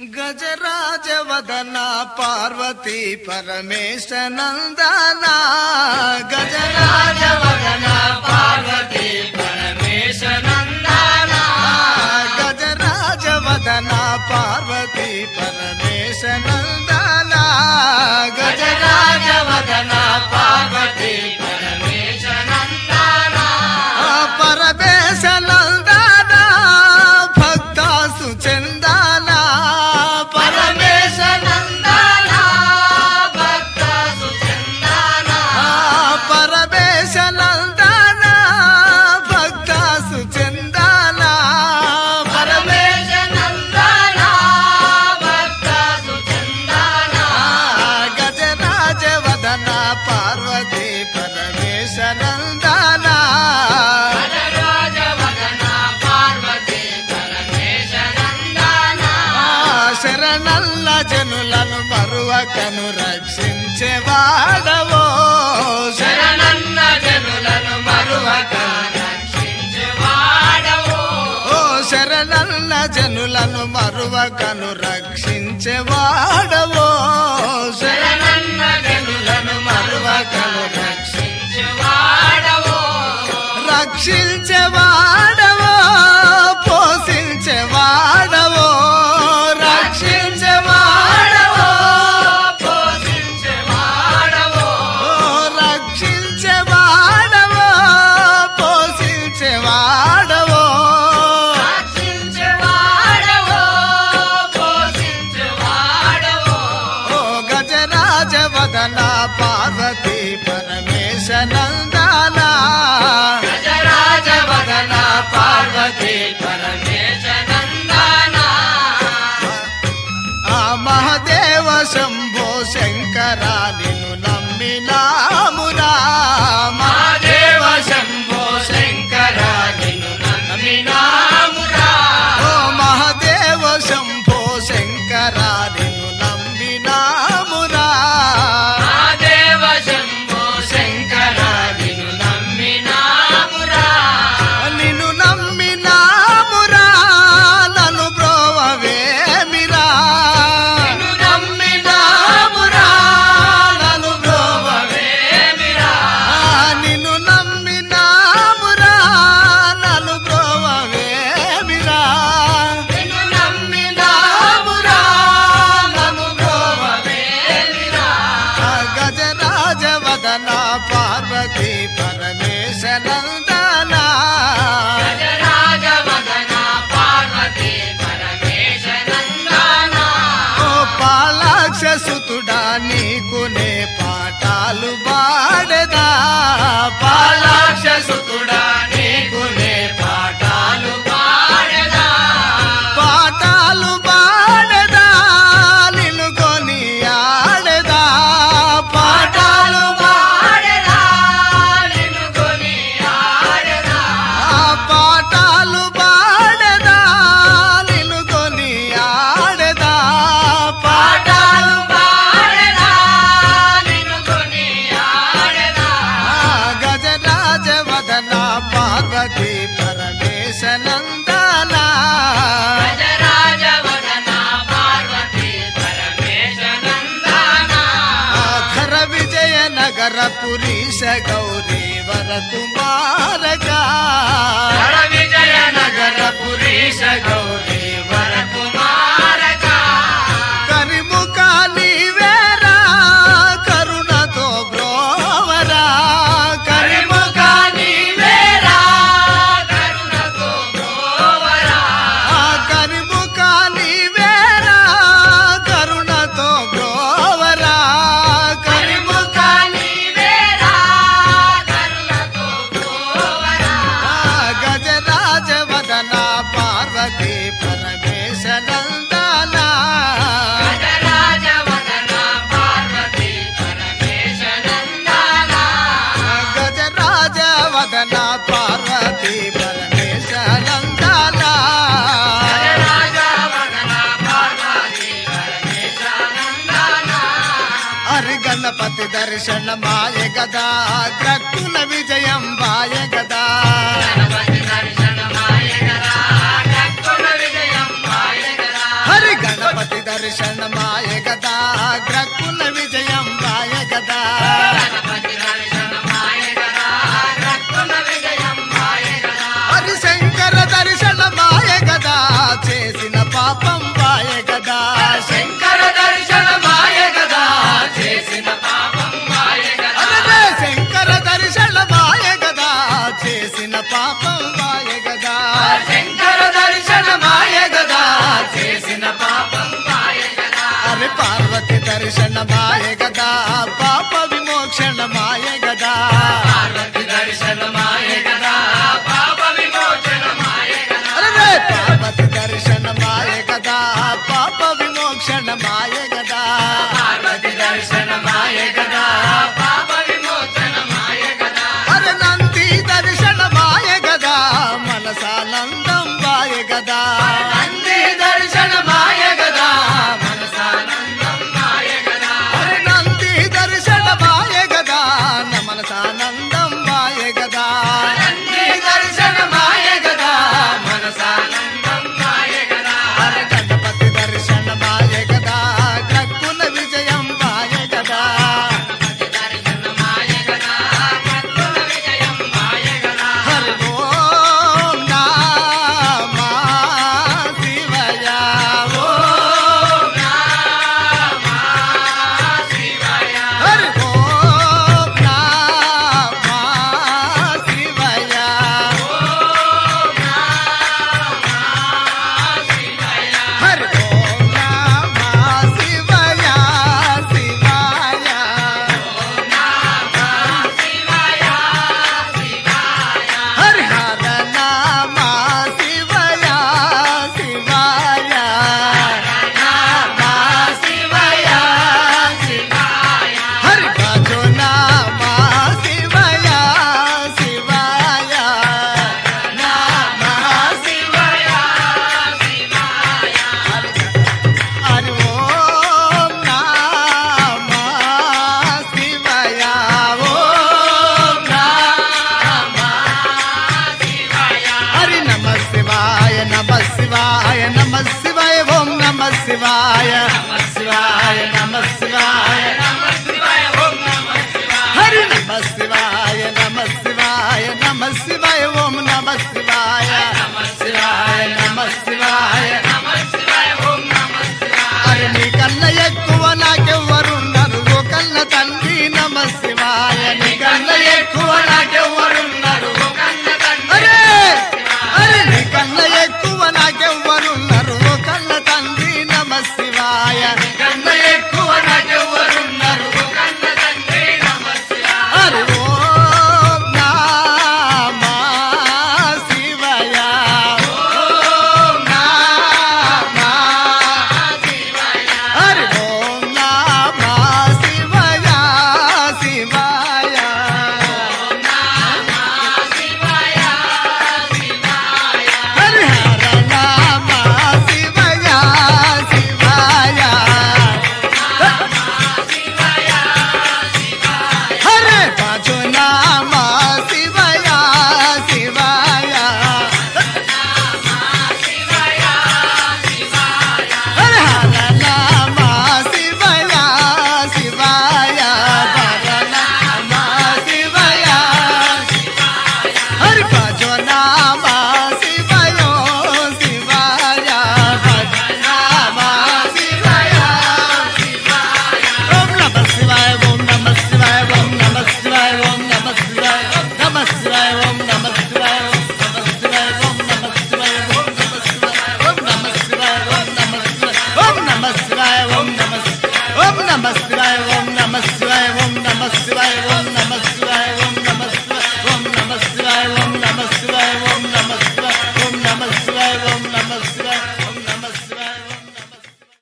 గజరాజ వదన పార్వతీ పరమేశ నందన గజరాజ వదన పార్వతీ పరమేశ నందన గజరాజ వదన పార్వతీ పరమేశ నందన గజరాజ వదన పార్వతీ పరమేశ నందన పరమేశ నందన భక్త సుచందన పరమేశ నందన భక్త సుచందన పరమేశ నందన భక్త సుచందన పరమేశ నందన భక్త సుచందన గజరాజ వదన పార్వతీ పరమేశ నందన శరణల్ల జనులను మరువకను రక్షించేవాడవో శరణన్న జనులను మరువకను ఓ శరణన్న జనులను మరువకను రక్షించేవాడవో శరణన్న జనులను మరువకను రక్షించేవాడవో రక్షించేవాడవో పోషించేవాడవో రక్షించేవాడవో పోషించేవాడవో రక్షించేవాడవో పోషించేవాడవో ఓ గజరాజ వదన పార్వతీ పరమేశ నందన గజరాజ వదన పార్వతీ పరమేశ నందన ఆ మహదేవ శంభో శంకర నిన్ను నమ్మినామురా మహదేవ శంభో శంకర నిన్ను నమ్మినామురా ఓ మహదేవ శంభో శంకర నిన్ను నమ్మినామురా మహదేవ శంభో శంకర నిన్ను నమ్మినామురా నిన్ను నమ్మినామురా నన్ను బ్రోవవేమిరా నిన్ను నమ్మినామురా నన్ను బ్రోవవేమిరా నిన్ను నమ్మినామురా నన్ను బ్రోవవేమిరా నిన్ను నమ్మినామురా నన్ను బ్రోవవేమిరా గజరాజ వదన పార్వతీ పరమేశ నందన ఓ పాలాక్ష సుతుడా నీకునే పాఠాలు బాడదా పాలాక్ష సుతుడా నీకునే పాఠాలు బాడదా పాఠాలు బాడదా నిన్ను కొని ఆడదా పాఠాలు బాడదా నిన్ను కొని ఆడదా పాఠాలు బాడదా నిన్ను కొని ఆడదా పాఠాలు బాడదా నిన్ను కొని ఆడదా గజరాజ వదన పార్వతీ పరమేశ నందన ఖర విజయ నగర పురీశ గౌరీ వర కుమారక విజయ నగర పురీశ గౌరీ వర కుమారక కరిముఖ నీవేరా కరుణతో బ్రోవరా కరిముఖ నీవేరా కరుణతో బ్రోవరా కరిముఖ నీవేరా కరుణతో బ్రోవరా కరిముఖ నీవేరా కరుణతో బ్రోవరా గజరాజ వదన పార్వతీ పరమేశ నందన గజరాజ వదన పార్వతీ పరమేశ నందన హరి గణపతి దర్శన మాయ గదా గ్రక్కుల విజయం వాయ గదా హరి గణపతి దర్శనమాయ గదా గ్రక్కుల విజయం వాయ గదా హరిశంకర దర్శనమాయ గదా చేసిన పాపం వాయ గదా శంకర దర్శనమాయ గదా చేసిన పాపం మాయ గదా అరే శంకర దర్శనమాయ గదా చేసిన పాపం వాయ గదా శంకర దర్శనమాయ గదా చేసిన పాపం మాయ గదా అరే పార్వతి దర్శనమాయ గదా పాప విమోక్షణమాయ గదా పార్వతి దర్శనమాయ గదా పాప విమోచనమాయ గదా అరే పార్వతి దర్శనమాయ గదా పాప విమోక్షణమాయ గదా పార్వతి దర్శనమాయ గదా పాప విమోచనమాయ గదా అరే నంది దర్శనమాయ గదా మనసానందం వాయ గదా నంది దర్శనమాయ గదా మనసానందం మాయ గదా అరే నంది దర్శనమాయ గదా న మనసానందం వాయ గదా నంది దర్శనమాయ గదా మనసానందం మాయ గదా అరే గణపతి దర్శనమాయ గదా గ్రక్కుల విజయం వాయ గదా దర్శనమాయ గదా కత్తుల విజయం మాయ గదా హరి ఓం నమః శివాయ ఓం శివాయ హరి ఓం నమః శివాయ హరి ఓం నమః శివాయ శివాయ హరి హర నమః శివాయ శివాయ నమః శివాయ శివాయ హరి భజో నమః శివాయ శివాయ నమః శివాయ హరి ఓం నమః శివాయ ఓం హరి నమ శివాయ నమ శివాయ నమ శివాయ ఓం నమ శివాయ శివాయ నమ శివాయ హరి నమ శివాయ నమ శివాయ నమ శివాయ ఓం నమ శివాయ శివాయ నమ శివాయ అరే నీ కన్న ఎక్కువ నాకెవ్వరున్నారు ఓ కన్న తండ్రి నమ శివాయ నీ కన్న ఎక్కువ నాకెవ్వరున్నారు అరే అరే నీ కన్న ఎక్కువ నాకెవ్వరున్నారు ఓ కన్న తండ్రి నమ శివాయ